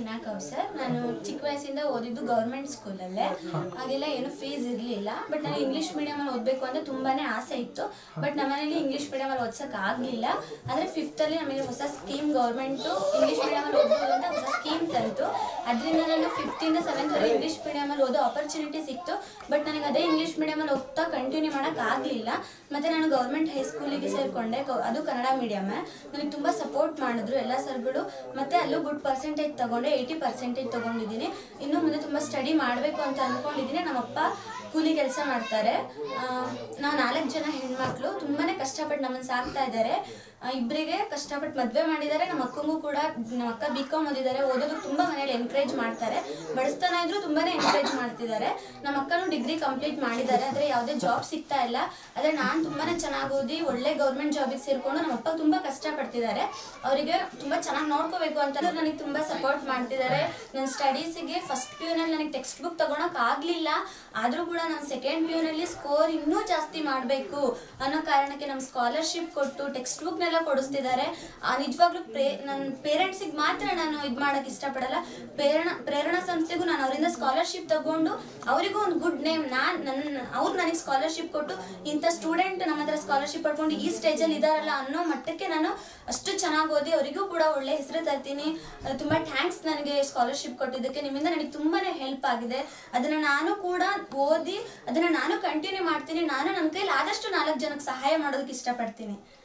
ಮೀನಾ ಕೌಸರ್ ನಾನು ಚಿಕ್ಕ ವಯಸ್ಸಿಂದ ಓದಿದ್ದು ಗೌರ್ಮೆಂಟ್ ಸ್ಕೂಲಲ್ಲೇ ಹಾಗೆಲ್ಲ ಏನು ಫೀಸ್ ಇರಲಿಲ್ಲ ಬಟ್ ನಾನು ಇಂಗ್ಲೀಷ್ ಮೀಡಿಯಮಲ್ಲಿ ಓದಬೇಕು ಅಂತ ತುಂಬಾನೇ ಆಸೆ ಇತ್ತು ಬಟ್ ನಮ್ಮನೇಲಿ ಇಂಗ್ಲೀಷ್ ಮೀಡಿಯಮಲ್ಲಿ ಓದ್ಸಕ್ ಆಗಲಿಲ್ಲ ಆದರೆ ಫಿಫ್ತಲ್ಲಿ ನಮಗೆ ಹೊಸ ಸ್ಕೀಮ್ ಗೌರ್ಮೆಂಟು ಇಂಗ್ಲೀಷ್ ಮೀಡಿಯಮಲ್ಲಿ ಓದ್ಬೋದು ಅಂತ ಹೊಸ ಸ್ಕೀಮ್ ತಂತು ಅದರಿಂದ ನಾನು ಫಿಫ್ತಿಂದ ಸೆವೆಂತ್ವರೆಗೆ ಇಂಗ್ಲೀಷ್ ಮೀಡಿಯಮಲ್ಲಿ ಓದೋ ಆಪರ್ಚುನಿಟಿ ಸಿಕ್ತು ಬಟ್ ನನಗೆ ಅದೇ ಇಂಗ್ಲೀಷ್ ಮೀಡಿಯಮಲ್ಲಿ ಓದ್ತಾ ಕಂಟಿನ್ಯೂ ಮಾಡೋಕೆ ಆಗಲಿಲ್ಲ ಮತ್ತು ನಾನು ಗೌರ್ಮೆಂಟ್ ಹೈಸ್ಕೂಲಿಗೆ ಸೇರಿಕೊಂಡೆ ಅದು ಕನ್ನಡ ಮೀಡಿಯಮ್ ನನಗೆ ತುಂಬ ಸಪೋರ್ಟ್ ಮಾಡಿದ್ರು ಎಲ್ಲ ಸರ್ಗಳು ಮತ್ತು ಅಲ್ಲೂ ಗುಡ್ ಪರ್ಸೆಂಟೇಜ್ ತಗೊಂಡೆ ಏಯ್ಟಿ ಪರ್ಸೆಂಟೇಜ್ ತೊಗೊಂಡಿದ್ದೀನಿ ಇನ್ನು ಮುಂದೆ ತುಂಬ ಸ್ಟಡಿ ಮಾಡಬೇಕು ಅಂತ ಅಂದ್ಕೊಂಡಿದ್ದೀನಿ ನಮ್ಮಪ್ಪ ಕೂಲಿ ಕೆಲಸ ಮಾಡ್ತಾರೆ ಆ, ನಾವು ನಾಲ್ಕು ಜನ ಹೆಣ್ಮಕ್ಳು ತುಂಬಾ ಕಷ್ಟಪಟ್ಟು ನಮ್ಮನ್ನು ಸಾಕ್ತಾ ಇದ್ದಾರೆ ಇಬ್ಬರಿಗೆ ಕಷ್ಟಪಟ್ಟು ಮದುವೆ ಮಾಡಿದ್ದಾರೆ ನಮ್ಮ ಅಕ್ಕಂಗೂ ಕೂಡ ನಮ್ಮ ಅಕ್ಕ ಬಿ ಕಾಮ್ ಓದಿದ್ದಾರೆ ಓದೋದಕ್ಕೆ ತುಂಬ ಮನೇಲಿ ಎನ್ಕರೇಜ್ ಮಾಡ್ತಾರೆ ಬಡಿಸ್ತಾನ ಇದ್ರು ತುಂಬಾನೇ ಎನ್ಕರೇಜ್ ಮಾಡ್ತಿದ್ದಾರೆ ನಮ್ಮ ಅಕ್ಕನೂ ಡಿಗ್ರಿ ಕಂಪ್ಲೀಟ್ ಮಾಡಿದ್ದಾರೆ ಆದರೆ ಯಾವುದೇ ಜಾಬ್ ಸಿಗ್ತಾ ಇಲ್ಲ ಆದರೆ ನಾನು ತುಂಬಾನೇ ಚೆನ್ನಾಗಿ ಓದಿ ಒಳ್ಳೆ ಗೌರ್ಮೆಂಟ್ ಜಾಬಿಗೆ ಸೇರಿಕೊಂಡು ನಮ್ಮ ಅಪ್ಪ ತುಂಬ ಕಷ್ಟಪಡ್ತಿದ್ದಾರೆ ಅವರಿಗೆ ತುಂಬ ಚೆನ್ನಾಗಿ ನೋಡ್ಕೋಬೇಕು ಅಂತ ನನಗೆ ತುಂಬ ಸಪೋರ್ಟ್ ಮಾಡ್ತಿದ್ದಾರೆ ನನ್ನ ಸ್ಟಡೀಸಿಗೆ ಫಸ್ಟ್ ಪಿ ನಲ್ಲಿ ನನಗೆ ಟೆಕ್ಸ್ಟ್ ಬುಕ್ ತಗೊಳಕ್ ಆಗಲಿಲ್ಲ ಆದರೂ ಕೂಡ ನಾನು ಸೆಕೆಂಡ್ ಪಿ ನಲ್ಲಿ ಸ್ಕೋರ್ ಇನ್ನೂ ಜಾಸ್ತಿ ಮಾಡಬೇಕು ಅನ್ನೋ ಕಾರಣಕ್ಕೆ ನಮ್ಮ ಸ್ಕಾಲರ್ಶಿಪ್ ಕೊಟ್ಟು ಟೆಕ್ಸ್ಟ್ ಬುಕ್ನೆಲ್ಲ ಕೊಡಿಸ್ತಿದ್ದಾರೆ ಆ, ನಿಜವಾಗ್ಲೂ ಪ್ರೇ ನನ್ನ ಪೇರೆಂಟ್ಸಿಗೆ ಮಾತ್ರ ನಾನು ಇದು ಮಾಡೋಕ್ಕೆ ಇಷ್ಟಪಡಲ್ಲ ಪ್ರೇರಣ ಪ್ರೇರಣಾ ಸಂಸ್ಥೆಗೂ ನಾನು ಅವರಿಂದ ಸ್ಕಾಲರ್ಶಿಪ್ ತಗೊಂಡು ಅವರಿಗೂ ಒಂದು ಗುಡ್ ನೇಮ್ ನಾನು ನನ್ನ ಅವ್ರು ನನಗೆ ಸ್ಕಾಲರ್ಶಿಪ್ ಕೊಟ್ಟು ಇಂಥ ಸ್ಟೂಡೆಂಟ್ ನಮ್ಮ ಹತ್ರ ಸ್ಕಾಲರ್ಶಿಪ್ ಪಡ್ಕೊಂಡು ಈ ಸ್ಟೇಜಲ್ಲಿ ಇದಾರಲ್ಲ ಅನ್ನೋ ಮಟ್ಟಕ್ಕೆ ನಾನು ಅಷ್ಟು ಚೆನ್ನಾಗಿ ಓದಿ ಅವರಿಗೂ ಕೂಡ ಒಳ್ಳೆ ಹೆಸರು ತರ್ತೀನಿ ಅಹ್ ತುಂಬ ಥ್ಯಾಂಕ್ಸ್ ನನಗೆ ಸ್ಕಾಲರ್ಶಿಪ್ ಕೊಟ್ಟಿದ್ದಕ್ಕೆ ನಿಮ್ಮಿಂದ ನನಗೆ ತುಂಬಾನೇ ಹೆಲ್ಪ್ ಆಗಿದೆ ಅದನ್ನು ನಾನು ಕೂಡ ಓದಿ ಅದನ್ನು ನಾನು ಕಂಟಿನ್ಯೂ ಮಾಡ್ತೀನಿ ನಾನು ನನ್ನ ಕೈಲಿ ಆದಷ್ಟು ನಾಲ್ಕು ಜನಕ್ಕೆ ಸಹಾಯ ಮಾಡೋದಕ್ಕೆ ಇಷ್ಟಪಡ್ತೀನಿ